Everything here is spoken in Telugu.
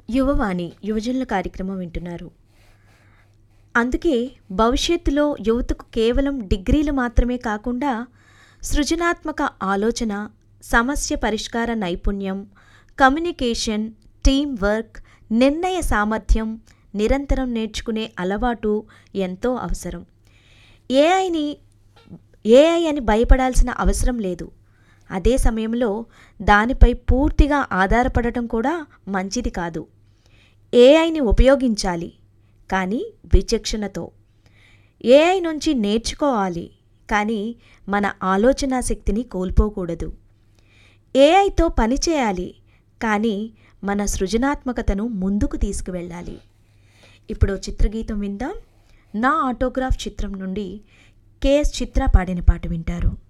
యువవాణి యువజనుల కార్యక్రమం వింటున్నారు అందుకే భవిష్యత్తులో యువతకు కేవలం డిగ్రీలు మాత్రమే కాకుండా సృజనాత్మక ఆలోచన సమస్య పరిష్కార నైపుణ్యం కమ్యూనికేషన్ టీం వర్క్ నిర్ణయ సామర్థ్యం నిరంతరం నేర్చుకునే అలవాటు ఎంతో అవసరం ఏఐని ఏఐ అని భయపడాల్సిన అవసరం లేదు అదే సమయంలో దానిపై పూర్తిగా ఆధారపడటం కూడా మంచిది కాదు ఏఐని ఉపయోగించాలి కానీ విచక్షణతో ఏఐ నుంచి నేర్చుకోవాలి కానీ మన ఆలోచనా శక్తిని కోల్పోకూడదు ఏఐతో పని చేయాలి కానీ మన సృజనాత్మకతను ముందుకు తీసుకువెళ్ళాలి ఇప్పుడు చిత్రగీతం విందాం నా ఆటోగ్రాఫ్ చిత్రం నుండి కేఎస్ చిత్ర పాడిన పాట వింటారు